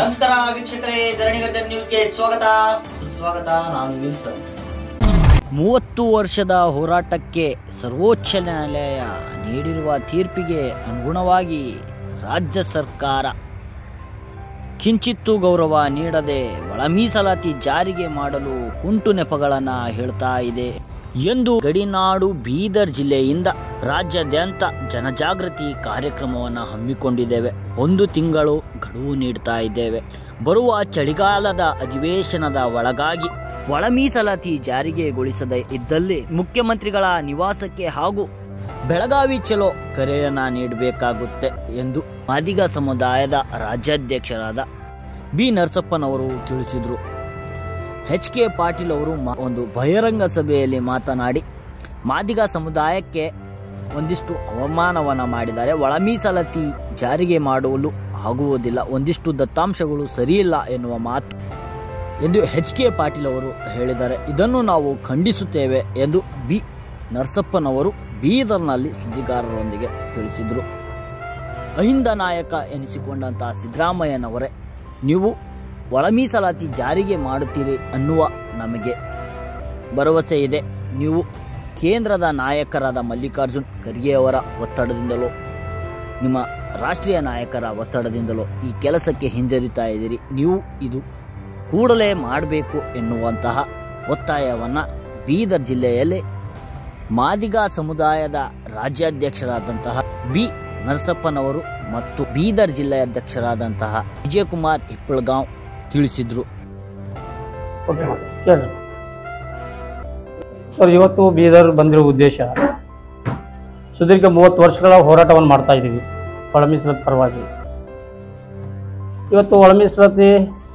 ನಮಸ್ಕಾರ ವೀಕ್ಷಕರೇ ಧರಣಿ ಗರ್ಜನ್ ನ್ಯೂಸ್ಗೆ ಸ್ವಾಗತ ಸುಸ್ವಾಗತ ನಾನು ವಿಲ್ಸನ್ ಮೂವತ್ತು ವರ್ಷದ ಹೋರಾಟಕ್ಕೆ ಸರ್ವೋಚ್ಚ ನ್ಯಾಯಾಲಯ ನೀಡಿರುವ ತೀರ್ಪಿಗೆ ಅನುಗುಣವಾಗಿ ರಾಜ್ಯ ಸರ್ಕಾರ ಕಿಂಚಿತ್ತೂ ಗೌರವ ನೀಡದೆ ಒಳ ಮೀಸಲಾತಿ ಜಾರಿಗೆ ಮಾಡಲು ಕುಂಟು ನೆಪಗಳನ್ನು ಹೇಳ್ತಾ ಇದೆ ಎಂದು ಗಡಿನಾಡು ಬೀದರ್ ಜಿಲ್ಲೆಯಿಂದ ರಾಜ್ಯಾದ್ಯಂತ ಜನಜಾಗೃತಿ ಕಾರ್ಯಕ್ರಮವನ್ನು ಹಮ್ಮಿಕೊಂಡಿದ್ದೇವೆ ಒಂದು ತಿಂಗಳು ಗಡುವು ನೀಡ್ತಾ ಇದ್ದೇವೆ ಬರುವ ಚಳಿಗಾಲದ ಅಧಿವೇಶನದ ಒಳಗಾಗಿ ಒಳ ಮೀಸಲಾತಿ ಜಾರಿಗೆಗೊಳಿಸದೇ ಇದ್ದಲ್ಲಿ ಮುಖ್ಯಮಂತ್ರಿಗಳ ನಿವಾಸಕ್ಕೆ ಹಾಗೂ ಬೆಳಗಾವಿ ಚಲೋ ಕರೆಯನ್ನ ನೀಡಬೇಕಾಗುತ್ತೆ ಎಂದು ಮಾದಿಗ ಸಮುದಾಯದ ರಾಜ್ಯಾಧ್ಯಕ್ಷರಾದ ಬಿ ನರಸಪ್ಪನವರು ತಿಳಿಸಿದರು ಎಚ್ ಕೆ ಪಾಟೀಲ್ ಅವರು ಮಾ- ಒಂದು ಬಹಿರಂಗ ಸಭೆಯಲ್ಲಿ ಮಾತನಾಡಿ ಮಾದಿಗ ಸಮುದಾಯಕ್ಕೆ ಒಂದಿಷ್ಟು ಅವಮಾನವನ್ನು ಮಾಡಿದ್ದಾರೆ ಒಳ ಮೀಸಲಾತಿ ಜಾರಿಗೆ ಮಾಡಲು ಆಗುವುದಿಲ್ಲ ಒಂದಿಷ್ಟು ದತ್ತಾಂಶಗಳು ಸರಿಯಿಲ್ಲ ಎನ್ನುವ ಮಾತು ಎಂದು ಎಚ್ ಕೆ ಪಾಟೀಲ್ ಅವರು ಹೇಳಿದ್ದಾರೆ ಇದನ್ನು ನಾವು ಖಂಡಿಸುತ್ತೇವೆ ಎಂದು ಬಿ ನರಸಪ್ಪನವರು ಬೀದರ್ನಲ್ಲಿ ಸುದ್ದಿಗಾರರೊಂದಿಗೆ ತಿಳಿಸಿದರು ಅಹಿಂದ ನಾಯಕ ಎನಿಸಿಕೊಂಡಂತಹ ಸಿದ್ದರಾಮಯ್ಯನವರೇ ನೀವು ಒಳ ಮೀಸಲಾತಿ ಜಾರಿಗೆ ಮಾಡುತ್ತೀರಿ ಅನ್ನುವ ನಮಗೆ ಭರವಸೆ ಇದೆ ನೀವು ಕೇಂದ್ರದ ನಾಯಕರಾದ ಮಲ್ಲಿಕಾರ್ಜುನ್ ಖರ್ಗೆ ಅವರ ಒತ್ತಡದಿಂದಲೋ ನಿಮ್ಮ ರಾಷ್ಟ್ರೀಯ ನಾಯಕರ ಒತ್ತಡದಿಂದಲೋ ಈ ಕೆಲಸಕ್ಕೆ ಹಿಂಜರಿತಾ ಇದ್ದೀರಿ ನೀವು ಇದು ಕೂಡಲೇ ಮಾಡಬೇಕು ಎನ್ನುವಂತಹ ಒತ್ತಾಯವನ್ನು ಬೀದರ್ ಜಿಲ್ಲೆಯಲ್ಲಿ ಮಾದಿಗ ಸಮುದಾಯದ ರಾಜ್ಯಾಧ್ಯಕ್ಷರಾದಂತಹ ಬಿ ನರಸಪ್ಪನವರು ಮತ್ತು ಬೀದರ್ ಜಿಲ್ಲೆಯಾಧ್ಯಕ್ಷರಾದಂತಹ ವಿಜಯಕುಮಾರ್ ಹಿಪ್ಪಳಗಾಂವ್ ತಿಳಿಸಿದರು ಓಕೆ ಕೇಳ್ರಿ ಸರ್ ಇವತ್ತು ಬೀದರ್ ಬಂದಿರೋ ಉದ್ದೇಶ ಸುದೀರ್ಘ ಮೂವತ್ತು ವರ್ಷಗಳ ಹೋರಾಟವನ್ನು ಮಾಡ್ತಾ ಇದ್ದೀವಿ ಒಳ ಮೀಸಲಾತಿ ಪರವಾಗಿ ಇವತ್ತು ಒಳ ಮೀಸಲಾತಿ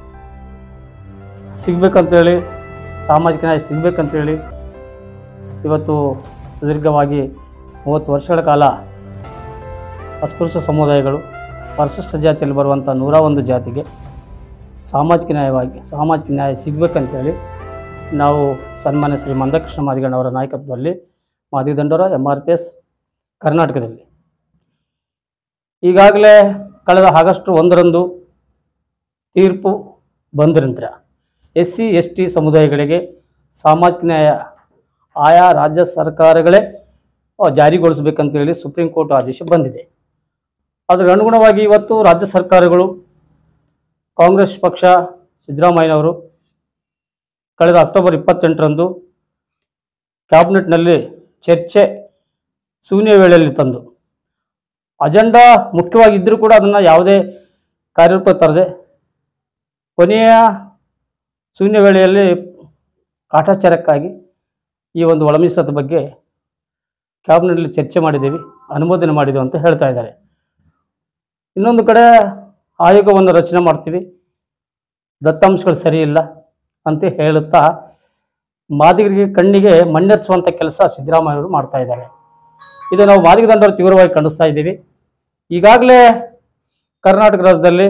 ಸಿಗ್ಬೇಕಂತೇಳಿ ಸಾಮಾಜಿಕ ನ್ಯಾಯ ಸಿಗ್ಬೇಕಂತೇಳಿ ಇವತ್ತು ಸುದೀರ್ಘವಾಗಿ ಮೂವತ್ತು ವರ್ಷಗಳ ಕಾಲ ಅಸ್ಪೃಶ್ಯ ಸಮುದಾಯಗಳು ಪರಿಶಿಷ್ಟ ಜಾತಿಯಲ್ಲಿ ಬರುವಂಥ ನೂರ ಒಂದು ಜಾತಿಗೆ ಸಾಮಾಜಿಕ ನ್ಯಾಯವಾಗಿ ಸಾಮಾಜಿಕ ನ್ಯಾಯ ಸಿಗಬೇಕಂತೇಳಿ ನಾವು ಸನ್ಮಾನ್ಯ ಶ್ರೀ ಮಂದಕೃಷ್ಣ ಮಾದಿಗಣ್ಣವರ ನಾಯಕತ್ವದಲ್ಲಿ ಮಾದಿಗದಂಡರ ಎಮ್ ಆರ್ ಪಿ ಎಸ್ ಕರ್ನಾಟಕದಲ್ಲಿ ಈಗಾಗಲೇ ಕಳೆದ ಆಗಸ್ಟ್ ಒಂದರಂದು ತೀರ್ಪು ಬಂದ ನಂತರ ಎಸ್ ಸಿ ಎಸ್ ಟಿ ಸಮುದಾಯಗಳಿಗೆ ಸಾಮಾಜಿಕ ನ್ಯಾಯ ಆಯಾ ರಾಜ್ಯ ಸರ್ಕಾರಗಳೇ ಆ, ಜಾರಿಗೊಳಿಸಬೇಕಂತೇಳಿ ಸುಪ್ರೀಂ ಕೋರ್ಟ್ ಆದೇಶ ಬಂದಿದೆ ಅದರ ಅನುಗುಣವಾಗಿ ಇವತ್ತು ರಾಜ್ಯ ಸರ್ಕಾರಗಳು ಕಾಂಗ್ರೆಸ್ ಪಕ್ಷ ಸಿದ್ದರಾಮಯ್ಯನವರು ಕಳೆದ ಅಕ್ಟೋಬರ್ ಇಪ್ಪತ್ತೆಂಟರಂದು ಕ್ಯಾಬಿನೆಟ್ನಲ್ಲಿ ಚರ್ಚೆ ಶೂನ್ಯ ವೇಳೆಯಲ್ಲಿ ತಂದು ಅಜೆಂಡಾ ಮುಖ್ಯವಾಗಿದ್ದರೂ ಕೂಡ ಅದನ್ನು ಯಾವುದೇ ಕಾರ್ಯರೂಪ ತರದೆ ಕೊನೆಯ ಶೂನ್ಯ ವೇಳೆಯಲ್ಲಿ ಕಾಟಾಚಾರಕ್ಕಾಗಿ ಈ ಒಂದು ಒಳ ಮೀಸಲಾತಿ ಬಗ್ಗೆ ಕ್ಯಾಬಿನೆಟ್ನಲ್ಲಿ ಚರ್ಚೆ ಮಾಡಿದ್ದೀವಿ ಅನುಮೋದನೆ ಮಾಡಿದ್ದೀವಿ ಅಂತ ಹೇಳ್ತಾ ಇದ್ದಾರೆ ಇನ್ನೊಂದು ಕಡೆ ಆಯೋಗವನ್ನು ರಚನೆ ಮಾಡ್ತೀವಿ ದತ್ತಾಂಶಗಳು ಸರಿ ಇಲ್ಲ ಅಂತ ಹೇಳುತ್ತಾ ಮಾದಿಗರಿಗೆ ಕಣ್ಣಿಗೆ ಮಣ್ಣೆರ್ಸುವಂಥ ಕೆಲಸ ಸಿದ್ದರಾಮಯ್ಯವರು ಮಾಡ್ತಾ ಇದ್ದಾರೆ ಇದು ನಾವು ಮಾದಿಗ ದಂಡವರು ತೀವ್ರವಾಗಿ ಖಂಡಿಸ್ತಾ ಇದ್ದೀವಿ ಈಗಾಗಲೇ ಕರ್ನಾಟಕ ರಾಜ್ಯದಲ್ಲಿ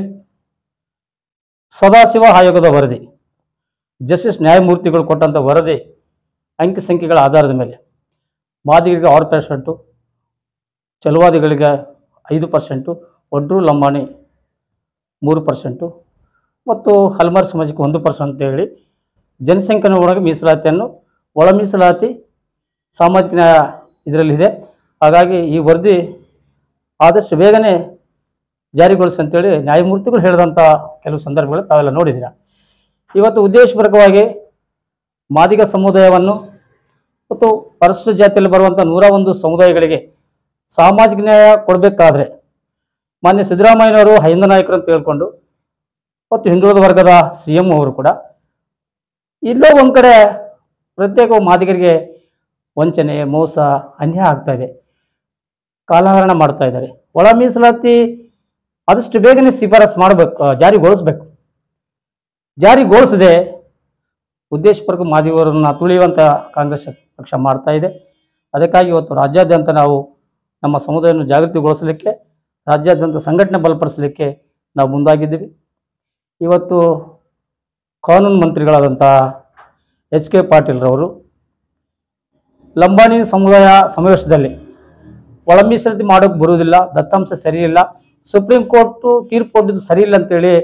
ಸದಾಶಿವ ಆಯೋಗದ ವರದಿ ಜಸ್ಟಿಸ್ ನ್ಯಾಯಮೂರ್ತಿಗಳು ಕೊಟ್ಟಂಥ ವರದಿ ಅಂಕಿ ಸಂಖ್ಯೆಗಳ ಆಧಾರದ ಮೇಲೆ ಮಾದಿಗರಿಗೆ ಆರು ಪರ್ಸೆಂಟು ಚಲವಾದಿಗಳಿಗೆ ಐದು ಪರ್ಸೆಂಟು ಒಡ್ರು ಲಂಬಾಣಿ ಮೂರು ಪರ್ಸೆಂಟು ಮತ್ತು ಹಲ್ಮಾರ್ ಸಮಾಜಕ್ಕೆ ಒಂದು ಪರ್ಸೆಂಟ್ ಅಂತ ಹೇಳಿ ಜನಸಂಖ್ಯೆನ ಒಳಗೆ ಮೀಸಲಾತಿಯನ್ನು ಒಳ ಮೀಸಲಾತಿ ಸಾಮಾಜಿಕ ನ್ಯಾಯ ಇದರಲ್ಲಿದೆ ಹಾಗಾಗಿ ಈ ವರದಿ ಆದಷ್ಟು ಬೇಗನೆ ಜಾರಿಗೊಳಿಸಿ ಅಂತೇಳಿ ನ್ಯಾಯಮೂರ್ತಿಗಳು ಹೇಳಿದಂಥ ಕೆಲವು ಸಂದರ್ಭಗಳು ತಾವೆಲ್ಲ ನೋಡಿದ್ದೀರ ಇವತ್ತು ಉದ್ದೇಶಪೂರ್ವಕವಾಗಿ ಮಾದಿಗ ಸಮುದಾಯವನ್ನು ಮತ್ತು ಪರಿಶಿಷ್ಟ ಜಾತಿಯಲ್ಲಿ ಬರುವಂಥ ನೂರ ಒಂದು ಸಮುದಾಯಗಳಿಗೆ ಸಾಮಾಜಿಕ ನ್ಯಾಯ ಕೊಡಬೇಕಾದ್ರೆ ಮಾನ್ಯ ಸಿದ್ದರಾಮಯ್ಯನವರು ಹೈಂದ ನಾಯಕರು ಅಂತ ಹೇಳ್ಕೊಂಡು ಮತ್ತು ಹಿಂದುಳಿದ ವರ್ಗದ ಸಿ ಎಂ ಅವರು ಕೂಡ ಇಲ್ಲೋ ಒಂದು ಕಡೆ ಪ್ರತ್ಯೇಕ ಮಾದಿಗರಿಗೆ ವಂಚನೆ ಮೋಸ ಅನ್ಯಾಯ ಆಗ್ತಾ ಇದೆ ಕಾಲಹರಣ ಮಾಡ್ತಾ ಇದ್ದಾರೆ ಒಳ ಮೀಸಲಾತಿ ಆದಷ್ಟು ಬೇಗನೆ ಶಿಫಾರಸ್ ಮಾಡಬೇಕು ಆ, ಜಾರಿಗೊಳಿಸ್ಬೇಕು ಜಾರಿಗೊಳಿಸದೆ ಉದ್ದೇಶಪೂರ್ವಕ ಮಾದಿಗರನ್ನು ತುಳಿಯುವಂಥ ಕಾಂಗ್ರೆಸ್ ಪಕ್ಷ ಮಾಡ್ತಾ ಇದೆ ಅದಕ್ಕಾಗಿ ಇವತ್ತು ರಾಜ್ಯಾದ್ಯಂತ ನಾವು ನಮ್ಮ ಸಮುದಾಯವನ್ನು ಜಾಗೃತಿಗೊಳಿಸಲಿಕ್ಕೆ ರಾಜ್ಯಾದ್ಯಂತ ಸಂಘಟನೆ ಬಲಪಡಿಸಲಿಕ್ಕೆ ನಾವು ಮುಂದಾಗಿದ್ದೀವಿ ಇವತ್ತು ಕಾನೂನು ಮಂತ್ರಿಗಳಾದಂಥ ಎಚ್ ಕೆ ಪಾಟೀಲ್ರವರು ಲಂಬಾಣಿ ಸಮುದಾಯ ಸಮಾವೇಶದಲ್ಲಿ ಒಳ ಮೀಸಲಾತಿ ಮಾಡೋಕ್ಕೆ ಬರುವುದಿಲ್ಲ ದತ್ತಾಂಶ ಸರಿಯಿಲ್ಲ ಸುಪ್ರೀಂ ಕೋರ್ಟು ತೀರ್ಪು ಕೊಟ್ಟಿದ್ದು ಸರಿ ಇಲ್ಲ ಅಂತೇಳಿ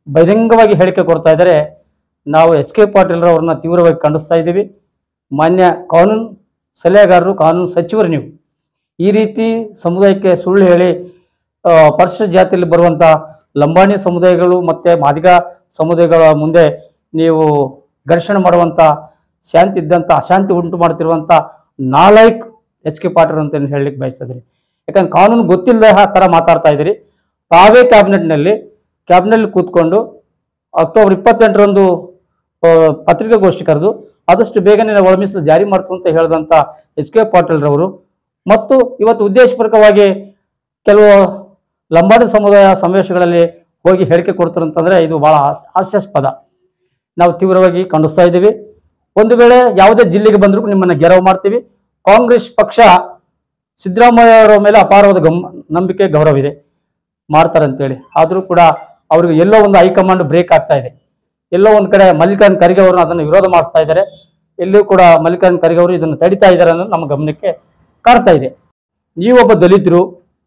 ಬಹಿರಂಗವಾಗಿ ಹೇಳಿಕೆ ಕೊಡ್ತಾ ಇದ್ದಾರೆ ನಾವು ಎಚ್ ಕೆ ಪಾಟೀಲ್ರವ್ರನ್ನ ತೀವ್ರವಾಗಿ ಖಂಡಿಸ್ತಾ ಇದ್ದೀವಿ ಮಾನ್ಯ ಕಾನೂನು ಸಲಹೆಗಾರರು ಕಾನೂನು ಸಚಿವರು ನೀವು ಈ ರೀತಿ ಸಮುದಾಯಕ್ಕೆ ಸುಳ್ಳು ಹೇಳಿ ಆ, ಪರಿಶಿಷ್ಟ ಜಾತಿಯಲ್ಲಿ ಬರುವಂಥ ಲಂಬಾಣಿ ಸಮುದಾಯಗಳು ಮತ್ತು ಮಾದಿಗ ಸಮುದಾಯಗಳ ಮುಂದೆ ನೀವು ಘರ್ಷಣೆ ಮಾಡುವಂಥ ಶಾಂತಿ ಇದ್ದಂಥ ಅಶಾಂತಿ ಉಂಟು ಮಾಡ್ತಿರುವಂಥ ನಾಲಾಯಕ್ ಎಚ್ ಕೆ ಪಾಟೀಲ್ ಅಂತ ಹೇಳಲಿಕ್ಕೆ ಬಯಸ್ತಿದ್ದೀನಿ ಯಾಕಂದ್ರೆ ಕಾನೂನು ಗೊತ್ತಿಲ್ಲದೆ ಆ ಥರ ಮಾತಾಡ್ತಾ ಇದ್ದೀರಿ ತಾವೇ ಕ್ಯಾಬಿನೆಟ್ನಲ್ಲಿ ಕ್ಯಾಬಿನೆಟ್ ಕೂತ್ಕೊಂಡು ಅಕ್ಟೋಬರ್ ಇಪ್ಪತ್ತೆಂಟರಂದು ಆ, ಪತ್ರಿಕಾಗೋಷ್ಠಿ ಕರೆದು ಆದಷ್ಟು ಬೇಗನೆ ನಾವು ಒಳಮೀಸಲು ಜಾರಿ ಮಾಡ್ತು ಅಂತ ಹೇಳಿದಂಥ ಎಚ್ ಕೆ ಪಾಟೀಲ್ರವರು ಮತ್ತು ಇವತ್ತು ಉದ್ದೇಶಪೂರ್ವಕವಾಗಿ ಕೆಲವು ಲಂಬಾಣಿ ಸಮುದಾಯ ಸಮಾವೇಶಗಳಲ್ಲಿ ಹೋಗಿ ಹೇಳಿಕೆ ಕೊಡ್ತಾರೆ ಅಂತಂದ್ರೆ ಇದು ಬಹಳ ಹಾಸ್- ಹಾಸ್ಯಾಸ್ಪದ ನಾವು ತೀವ್ರವಾಗಿ ಖಂಡಿಸ್ತಾ ಇದ್ದೀವಿ ಒಂದು ವೇಳೆ ಯಾವುದೇ ಜಿಲ್ಲೆಗೆ ಬಂದರೂ ನಿಮ್ಮನ್ನು ಗೆರವು ಮಾಡ್ತೀವಿ ಕಾಂಗ್ರೆಸ್ ಪಕ್ಷ ಸಿದ್ದರಾಮಯ್ಯ ಅವರ ಮೇಲೆ ಅಪಾರವಾದ ಗಮ್ ನಂಬಿಕೆ ಗೌರವ ಇದೆ ಮಾಡ್ತಾರೆ ಅಂತೇಳಿ ಆದರೂ ಕೂಡ ಅವ್ರಿಗೆ ಎಲ್ಲೋ ಒಂದು ಹೈಕಮಾಂಡ್ ಬ್ರೇಕ್ ಆಗ್ತಾ ಇದೆ ಎಲ್ಲೋ ಒಂದು ಕಡೆ ಮಲ್ಲಿಕಾರ್ಜುನ್ ಖರ್ಗೆ ಅವರು ಅದನ್ನು ವಿರೋಧ ಮಾಡಿಸ್ತಾ ಇದ್ದಾರೆ ಎಲ್ಲಿಯೂ ಕೂಡ ಮಲ್ಲಿಕಾರ್ಜುನ್ ಖರ್ಗೆ ಅವರು ಇದನ್ನು ತಡಿತಾ ಇದ್ದಾರೆ ಅನ್ನೋದು ನಮ್ಮ ಗಮನಕ್ಕೆ ಕಾಡ್ತಾ ಇದೆ ನೀವೊಬ್ಬ ದಲಿತರು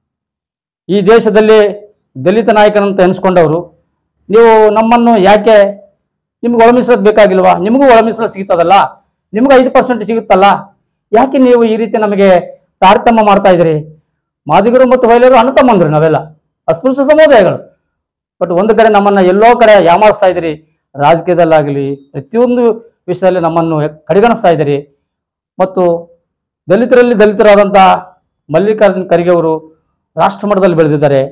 ಈ ದೇಶದಲ್ಲಿ ದಲಿತ ನಾಯಕನಂತ ಎನಿಸ್ಕೊಂಡವರು ನೀವು ನಮ್ಮನ್ನು ಯಾಕೆ ನಿಮ್ಗೆ ಒಳಮೀಸಲು ಬೇಕಾಗಿಲ್ವಾ ನಿಮಗೂ ಒಳಮೀಸಲು ಸಿಗ್ತದಲ್ಲ ನಿಮ್ಗೆ ಐದು ಪರ್ಸೆಂಟ್ ಸಿಗುತ್ತಲ್ಲ ಯಾಕೆ ನೀವು ಈ ರೀತಿ ನಮಗೆ ತಾರತಮ್ಯ ಮಾಡ್ತಾ ಇದ್ದೀರಿ ಮಾದಿಗರು ಮತ್ತು ಮಹಿಳೆಯರು ಅಣ್ಣತಮ್ಮಂದ್ರು ನಾವೆಲ್ಲ ಅಸ್ಪೃಶ್ಯ ಸಮುದಾಯಗಳು ಬಟ್ ಒಂದು ಕಡೆ ನಮ್ಮನ್ನ ಎಲ್ಲೋ ಕಡೆ ಯಾಮಾರಿಸ್ತಾ ಇದ್ದೀರಿ ರಾಜಕೀಯದಲ್ಲಾಗಲಿ ಪ್ರತಿಯೊಂದು ವಿಷಯದಲ್ಲಿ ನಮ್ಮನ್ನು ಕಡೆಗಣಿಸ್ತಾ ಇದ್ದೀರಿ ಮತ್ತು ದಲಿತರಲ್ಲಿ ದಲಿತರಾದಂಥ ಮಲ್ಲಿಕಾರ್ಜುನ್ ಖರ್ಗೆ ಅವರು ರಾಷ್ಟ್ರ ಮಟ್ಟದಲ್ಲಿ ಬೆಳೆದಿದ್ದಾರೆ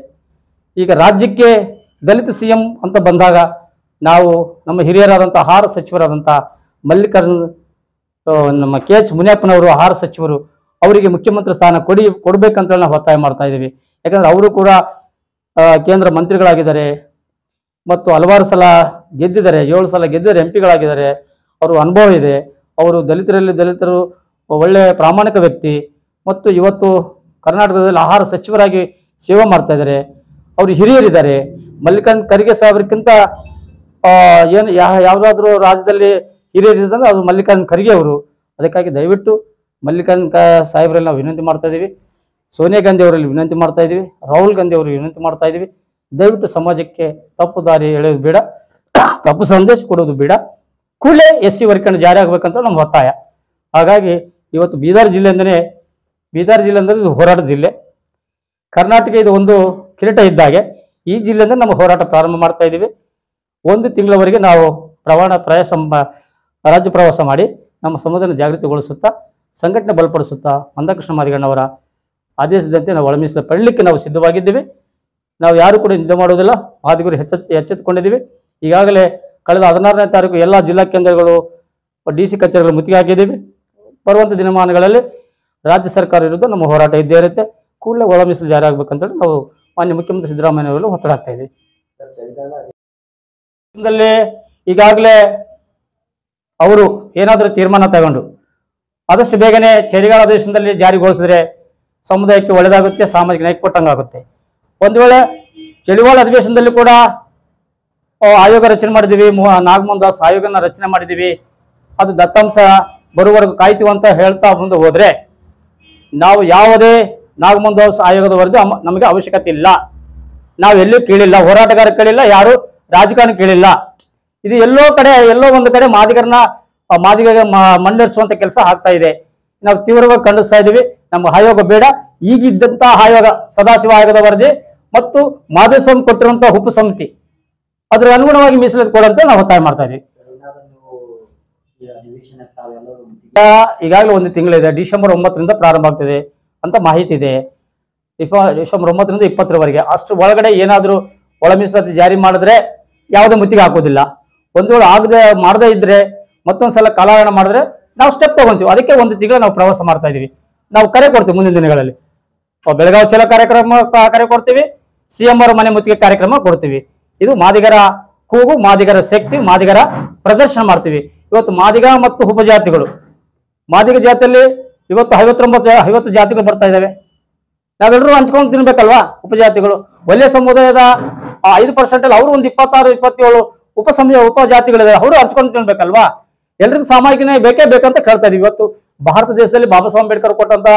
ಈಗ ರಾಜ್ಯಕ್ಕೆ ದಲಿತ ಸಿ ಎಂ ಅಂತ ಬಂದಾಗ ನಾವು ನಮ್ಮ ಹಿರಿಯರಾದಂಥ ಆಹಾರ ಸಚಿವರಾದಂಥ ಮಲ್ಲಿಕಾರ್ಜುನ್ ಆ, ನಮ್ಮ ಕೆ ಎಚ್ ಮುನಿಯಪ್ಪನವರು ಆಹಾರ ಸಚಿವರು ಅವರಿಗೆ ಮುಖ್ಯಮಂತ್ರಿ ಸ್ಥಾನ ಕೊಡಿ ಕೊಡ್ಬೇಕಂತ ನಾವು ಒತ್ತಾಯ ಮಾಡ್ತಾ ಇದ್ದೀವಿ ಯಾಕಂದ್ರೆ ಅವರು ಕೂಡ ಆ, ಕೇಂದ್ರ ಮಂತ್ರಿಗಳಾಗಿದ್ದಾರೆ ಮತ್ತು ಹಲವಾರು ಸಲ ಗೆದ್ದಿದ್ದಾರೆ ಏಳು ಸಲ ಗೆದ್ದಿದ್ದಾರೆ ಎಂ ಪಿಗಳಾಗಿದ್ದಾರೆ ಅವರು ಅನುಭವ ಇದೆ ಅವರು ದಲಿತರಲ್ಲಿ ದಲಿತರು ಒಳ್ಳೆಯ ಪ್ರಾಮಾಣಿಕ ವ್ಯಕ್ತಿ ಮತ್ತು ಇವತ್ತು ಕರ್ನಾಟಕದಲ್ಲಿ ಆಹಾರ ಸಚಿವರಾಗಿ ಸೇವೆ ಮಾಡ್ತಾ ಇದ್ದಾರೆ ಅವರು ಹಿರಿಯರಿದ್ದಾರೆ ಮಲ್ಲಿಕಾರ್ಜುನ್ ಖರ್ಗೆ ಸಾಹೇಬ್ರಿಗಿಂತ ಆ, ಏನು ಯಾ ಯಾವುದಾದ್ರೂ ರಾಜ್ಯದಲ್ಲಿ ಹಿರಿಯರಿದ್ದಂಗೆ ಅದು ಮಲ್ಲಿಕಾರ್ಜುನ್ ಖರ್ಗೆ ಅವರು ಅದಕ್ಕಾಗಿ ದಯವಿಟ್ಟು ಮಲ್ಲಿಕಾರ್ಜುನ್ ಕ ಸಾಹೇಬ್ರಲ್ಲಿ ನಾವು ವಿನಂತಿ ಮಾಡ್ತಾ ಇದ್ದೀವಿ ಸೋನಿಯಾ ಗಾಂಧಿ ಅವರಲ್ಲಿ ವಿನಂತಿ ಮಾಡ್ತಾ ಇದ್ದೀವಿ ರಾಹುಲ್ ಗಾಂಧಿ ಅವರಿಗೆ ವಿನಂತಿ ಮಾಡ್ತಾ ಇದ್ದೀವಿ ದಯವಿಟ್ಟು ಸಮಾಜಕ್ಕೆ ತಪ್ಪು ದಾರಿ ಎಳೆಯೋದು ಬೇಡ ತಪ್ಪು ಸಂದೇಶ ಕೊಡೋದು ಬೇಡ ಕೂಡಲೇ ಎಸ್ ಸಿ ವರ್ಗೀಕರಣ ಜಾರಿ ಆಗಬೇಕಂತ ನಮ್ಮ ಒತ್ತಾಯ ಹಾಗಾಗಿ ಇವತ್ತು ಬೀದರ್ ಜಿಲ್ಲೆಯಿಂದನೇ ಬೀದರ್ ಜಿಲ್ಲೆ ಅಂದರೆ ಇದು ಹೋರಾಟ ಜಿಲ್ಲೆ ಕರ್ನಾಟಕ ಇದು ಒಂದು ಕಿರೀಟ ಇದ್ದಾಗೆ ಈ ಜಿಲ್ಲೆಯಿಂದ ನಮ್ಮ ಹೋರಾಟ ಪ್ರಾರಂಭ ಮಾಡ್ತಾ ಇದ್ದೀವಿ ಒಂದು ತಿಂಗಳವರೆಗೆ ನಾವು ಪ್ರವಾಣ ಪ್ರಯಾಸ ಮ- ರಾಜ್ಯ ಪ್ರವಾಸ ಮಾಡಿ ನಮ್ಮ ಸಮುದಾಯ ಜಾಗೃತಿಗೊಳಿಸುತ್ತಾ ಸಂಘಟನೆ ಬಲಪಡಿಸುತ್ತಾ ಮಂದಕೃಷ್ಣ ಮಾದಿಗಣ್ಣವರ ಆದೇಶದಂತೆ ನಾವು ಒಳಮೀಸಲು ಪಡಲಿಕ್ಕೆ ನಾವು ಸಿದ್ಧವಾಗಿದ್ದೀವಿ ನಾವು ಯಾರು ಕೂಡ ನಿದ್ದೆ ಮಾಡುವುದಿಲ್ಲ ಮಾದಿಗರು ಎಚ್ಚೆತ್ತು ಎಚ್ಚೆತ್ತುಕೊಂಡಿದ್ದೀವಿ ಈಗಾಗಲೇ ಕಳೆದ ಹದಿನಾರನೇ ತಾರೀಕು ಎಲ್ಲ ಜಿಲ್ಲಾ ಕೇಂದ್ರಗಳು ಡಿ ಸಿ ಕಚೇರಿಗಳು ಮುತ್ತಿಗೆ ಹಾಕಿದ್ದೀವಿ ಬರುವಂಥ ದಿನಮಾನಗಳಲ್ಲಿ ರಾಜ್ಯ ಸರ್ಕಾರ ವಿರುದ್ಧ ನಮ್ಮ ಹೋರಾಟ ಇದ್ದೇ ಇರುತ್ತೆ ಕೂಡಲೇ ಒಳ ಮೀಸಲು ಜಾರಿ ಆಗ್ಬೇಕಂತೇಳಿ ನಾವು ಮಾನ್ಯ ಮುಖ್ಯಮಂತ್ರಿ ಸಿದ್ದರಾಮಯ್ಯ ಅವರಲ್ಲಿ ಒತ್ತಡ ಆಗ್ತಾ ಇದ್ದೀವಿ ದೇಶದಲ್ಲಿ ಈಗಾಗಲೇ ಅವರು ಏನಾದರೂ ತೀರ್ಮಾನ ತಗೊಂಡು ಆದಷ್ಟು ಬೇಗನೆ ಚಳಿಗಾಲ ದೇಶದಲ್ಲಿ ಜಾರಿಗೊಳಿಸಿದ್ರೆ ಸಮುದಾಯಕ್ಕೆ ಒಳ್ಳೆಯದಾಗುತ್ತೆ ಸಾಮಾಜಿಕ ನ್ಯಾಯ ಕೊಟ್ಟಂಗಾಗುತ್ತೆ ಒಂದು ವೇಳೆ ಚಳಿಗಾಲ ಅಧಿವೇಶನದಲ್ಲಿ ಕೂಡ ಆ, ಆಯೋಗ ರಚನೆ ಮಾಡಿದ್ದೀವಿ ಮು- ನಾಗಮೋಹನ್ ದಾಸ್ ಆಯೋಗನ ರಚನೆ ಮಾಡಿದ್ದೀವಿ ಅದು ದತ್ತಾಂಶ ಬರುವವರೆಗೂ ಕಾಯ್ತೀವಿ ಅಂತ ಹೇಳ್ತಾ ಮುಂದೆ ಹೋದ್ರೆ ನಾವು ಯಾವುದೇ ನಾಗಮೋಹನ್ ದಾಸ್ ಆಯೋಗದ ವರದಿ ಅಮ- ನಮಗೆ ಅವಶ್ಯಕತೆ ಇಲ್ಲ ನಾವು ಎಲ್ಲೂ ಕೇಳಿಲ್ಲ ಹೋರಾಟಗಾರ ಕೇಳಿಲ್ಲ ಯಾರು ರಾಜಕಾರಣ ಕೇಳಿಲ್ಲ ಇದು ಎಲ್ಲೋ ಕಡೆ ಎಲ್ಲೋ ಒಂದು ಕಡೆ ಮಾದಿಗರನ್ನ ಆ, ಮಾದಿಗರಿಗೆ ಮ- ಮಣ್ಣೇರಿಸುವಂತ ಕೆಲಸ ಆಗ್ತಾ ಇದೆ ನಾವು ತೀವ್ರವಾಗಿ ಖಂಡಿಸ್ತಾ ಇದ್ದೀವಿ ನಮ್ಮ ಆಯೋಗ ಬೇಡ ಈಗಿದ್ದಂತ ಆಯೋಗ ಸದಾಶಿವ ಆಯೋಗದ ವರದಿ ಮತ್ತು ಮಾಧುಸ್ವಾಮಿ ಕೊಟ್ಟಿರುವಂತಹ ಉಪ ಸಮಿತಿ ಅದ್ರ ಅನುಗುಣವಾಗಿ ಮೀಸಲು ಕೊಡಂತೆ ನಾವು ಒತ್ತಾಯ ಮಾಡ್ತಾ ಇದ್ದೀವಿ ಏನಾದ್ರೂ ನೀವು ಈ ಅಧಿವೇಶನಕ್ಕೆ ತಾವೆಲ್ಲರೂ ಈಗ ಈಗಾಗಲೇ ಒಂದು ತಿಂಗಳಿದೆ ಡಿಸೆಂಬರ್ ಒಂಬತ್ತರಿಂದ ಪ್ರಾರಂಭ ಆಗ್ತದೆ ಅಂತ ಮಾಹಿತಿ ಇದೆ ಇಫ- ಡಿಸೆಂಬರ್ ಒಂಬತ್ತರಿಂದ ಇಪ್ಪತ್ತರವರೆಗೆ ಅಷ್ಟು ಒಳಗಡೆ ಏನಾದರೂ ಒಳ ಮೀಸಲಾತಿ ಜಾರಿ ಮಾಡಿದ್ರೆ ಯಾವುದೇ ಮುತ್ತಿಗೆ ಹಾಕೋದಿಲ್ಲ ಒಂದು ವೇಳೆ ಆಗದೆ ಮಾಡದೇ ಇದ್ರೆ ಮತ್ತೊಂದು ಸಲ ಕಾಲಹರಣ ಮಾಡಿದ್ರೆ ನಾವು ಸ್ಟೆಪ್ ತಗೊಂತೀವಿ ಅದಕ್ಕೆ ಒಂದು ತಿಂಗಳು ನಾವು ಪ್ರವಾಸ ಮಾಡ್ತಾ ಇದೀವಿ ನಾವು ಕರೆ ಕೊಡ್ತೀವಿ ಮುಂದಿನ ದಿನಗಳಲ್ಲಿ ಅಹ್ ಬೆಳಗಾವಿ ಚಲೋ ಕಾರ್ಯಕ್ರಮ ಕ- ಕರೆ ಕೊಡ್ತೀವಿ ಸಿ ಎಂ ಅವರ ಮನೆ ಮುತ್ತಿಗೆ ಕಾರ್ಯಕ್ರಮ ಕೊಡ್ತೀವಿ ಇದು ಮಾದಿಗರ ಕೂಗು ಮಾದಿಗರ ಶಕ್ತಿ ಮಾದಿಗರ ಪ್ರದರ್ಶನ ಮಾಡ್ತೀವಿ ಇವತ್ತು ಮಾದಿಗ ಮತ್ತು ಉಪಜಾತಿಗಳು ಮಾದಿಗ ಜಾತಿಯಲ್ಲಿ ಇವತ್ತು ಐವತ್ತೊಂಬತ್ತು ಐವತ್ತು ಜಾತಿಗಳು ಬರ್ತಾ ಇದ್ದಾವೆ ನಾವೆಲ್ಲರೂ ಹಂಚ್ಕೊಂಡು ತಿನ್ಬೇಕಲ್ವಾ ಉಪಜಾತಿಗಳು ಒಳ್ಳೆ ಸಮುದಾಯದ ಆ ಐದು ಪರ್ಸೆಂಟ್ ಅಲ್ಲಿ ಅವರು ಒಂದು ಇಪ್ಪತ್ತಾರು ಇಪ್ಪತ್ತೇಳು ಉಪ ಸಮುದಾಯ ಉಪಜಾತಿಗಳಿದೆ ಅವರು ಹಂಚ್ಕೊಂಡು ತಿನ್ಬೇಕಲ್ವಾ ಎಲ್ರಿಗೂ ಸಾಮಾಜಿಕ ನ್ಯಾಯ ಬೇಕೇ ಬೇಕಂತ ಕೇಳ್ತಾ ಇದೀವಿ ಇವತ್ತು ಭಾರತ ದೇಶದಲ್ಲಿ ಬಾಬಾ ಸಾಹೇಬ್ ಅಂಬೇಡ್ಕರ್ ಕೊಟ್ಟಂತ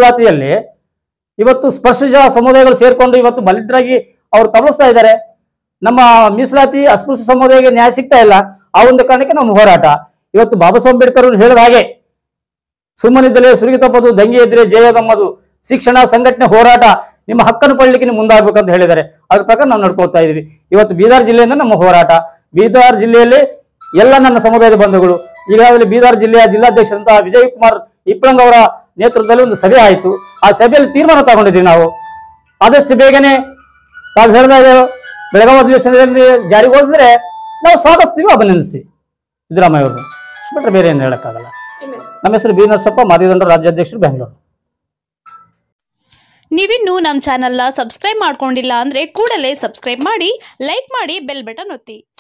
ಮೀಸಲಾತಿಯಲ್ಲಿ ಇವತ್ತು ಸ್ಪರ್ಶ ಸಮುದಾಯಗಳು ಸೇರ್ಕೊಂಡು ಇವತ್ತು ಬಲಿಷ್ಠರಾಗಿ ಅವ್ರು ಕಬಳಿಸ್ತಾ ಇದ್ದಾರೆ ನಮ್ಮ ಮೀಸಲಾತಿ ಅಸ್ಪೃಶ್ಯ ಸಮುದಾಯಕ್ಕೆ ನ್ಯಾಯ ಸಿಗ್ತಾ ಇಲ್ಲ ಆ ಒಂದು ಕಾರಣಕ್ಕೆ ನಮ್ಮ ಹೋರಾಟ ಇವತ್ತು ಬಾಬಾ ಸಾಹೇಬ್ ಅಂಬೇಡ್ಕರ್ ಅವರು ಹೇಳಿದ ಹಾಗೆ ಸುಮ್ಮನಿದ್ದಲೇ ಸುರುಗಿ ತಪ್ಪದು ದಂಗೆ ಇದ್ರೆ ಜಯ ತಮ್ಮದು ಶಿಕ್ಷಣ ಸಂಘಟನೆ ಹೋರಾಟ ನಿಮ್ಮ ಹಕ್ಕನ್ನು ಪಡಲಿಕ್ಕೆ ನೀವು ಮುಂದಾಗಬೇಕಂತ ಹೇಳಿದ್ದಾರೆ ಅದ್ರ ಪ್ರಕಾರ ನಾವು ನಡ್ಕೊಳ್ತಾ ಇದೀವಿ ಇವತ್ತು ಬೀದರ್ ಜಿಲ್ಲೆಯಿಂದ ನಮ್ಮ ಹೋರಾಟ ಬೀದರ್ ಜಿಲ್ಲೆಯಲ್ಲಿ ಎಲ್ಲ ನನ್ನ ಸಮುದಾಯದ ಬಂಧುಗಳು ಈಗಾಗಲೇ ಬೀದರ್ ಜಿಲ್ಲೆಯ ಜಿಲ್ಲಾಧ್ಯಕ್ಷರಂತಹ ವಿಜಯ್ ಕುಮಾರ್ ಇಪ್ಪಳಂಗ್ ಅವರ ನೇತೃತ್ವದಲ್ಲಿ ಒಂದು ಸಭೆ ಆಯಿತು ಆ ಸಭೆಯಲ್ಲಿ ತೀರ್ಮಾನ ತಗೊಂಡಿದ್ದೀವಿ ನಾವು ಆದಷ್ಟು ಬೇಗನೆ ತಾವು ಹೇಳಿದಾಗ ಬೆಳಗಾವಿ ಅಧಿವೇಶನದಲ್ಲಿ ಜಾರಿಗೊಳಿಸಿದ್ರೆ ನಾವು ಸ್ವಾಗತಿಸ್ತೀವಿ ಅಭಿನಂದಿಸ್ತೀವಿ ಸಿದ್ದರಾಮಯ್ಯ ಅವರು ಅಷ್ಟು ಬಿಟ್ರೆ ಬೇರೆ ಏನು ಹೇಳಕ್ಕಾಗಲ್ಲ ನಮ್ಮ ಹೆಸರು ಬಿ ನರಸಪ್ಪ ಮಾದಿದಂಡ ರಾಜ್ಯಾಧ್ಯಕ್ಷರು ಬೆಂಗಳೂರು ನೀವಿನ್ನೂ ನಮ್ಮ ಚಾನಲ್ನ ಸಬ್ಸ್ಕ್ರೈಬ್ ಮಾಡ್ಕೊಂಡಿಲ್ಲ ಅಂದರೆ ಕೂಡಲೇ ಸಬ್ಸ್ಕ್ರೈಬ್ ಮಾಡಿ ಲೈಕ್ ಮಾಡಿ ಬೆಲ್ ಬಟನ್ ಒತ್ತಿ